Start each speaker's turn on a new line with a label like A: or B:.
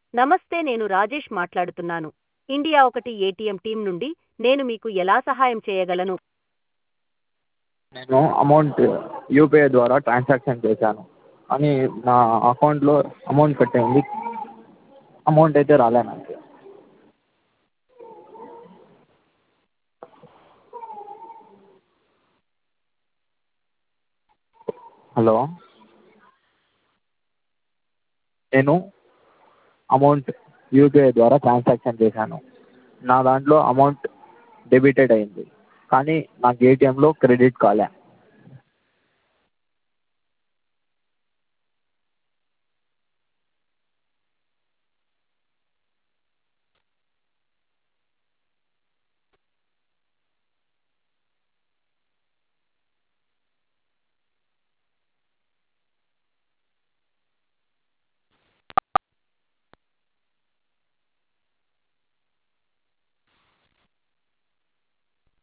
A: నమస్తే నేను రాజేష్ మాట్లాడుతున్నాను ఇండియా ఒకటి ఏటీఎం టీం నుండి నేను మీకు ఎలా సహాయం చేయగలను
B: నేను అమౌంట్ యూపీఐ ద్వారా ట్రాన్సాక్షన్ చేశాను కానీ నా అకౌంట్లో అమౌంట్ కట్ అయింది అమౌంట్ అయితే రాలేదు నాకు హలో నేను అమౌంట్ యూపీఐ ద్వారా ట్రాన్సాక్షన్ చేశాను నా దాంట్లో అమౌంట్ డెబిటెడ్ అయింది కానీ నాకు ఏటీఎంలో క్రెడిట్ కాలే